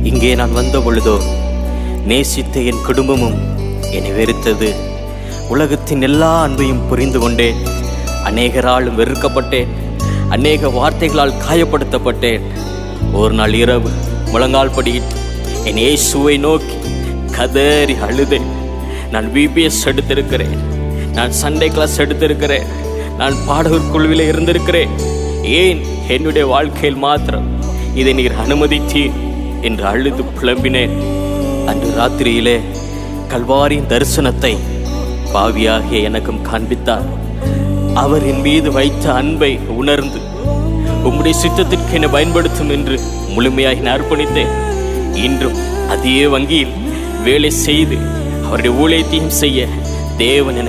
இங்கே நான் வந்த பொழுதோ நேசித்த என் குடும்பமும் என்னை வெறுத்தது உலகத்தின் எல்லா அன்பையும் புரிந்து கொண்டேன் அநேகராலும் வெறுக்கப்பட்டேன் அநேக வார்த்தைகளால் காயப்படுத்தப்பட்டேன் ஒரு நாள் இரவு முழங்கால் படியிட்டு என் இயேசுவை நோக்கி கதறி அழுதேன் நான் பிபிஎஸ் எடுத்திருக்கிறேன் நான் சண்டே கிளாஸ் எடுத்திருக்கிறேன் நான் பாடகர் குழுவில் இருந்திருக்கிறேன் ஏன் என்னுடைய வாழ்க்கையில் மாத்திரம் இதை நீர் அனுமதித்தீர் என்று அழுது புலம்பினேன் அன்று ராத்திரியிலே கல்வாரியின் தரிசனத்தை பாவியாகிய எனக்கும் காண்பித்தார் அவர் என் மீது வைத்த அன்பை உணர்ந்து உம்முடைய சித்தத்திற்கு என்னை பயன்படுத்தும் என்று முழுமையாக நான் அர்ப்பணித்தேன் இன்றும் அதே வங்கியில் வேலை செய்து அவருடைய ஊழியத்தையும் செய்ய தேவன் எனக்கு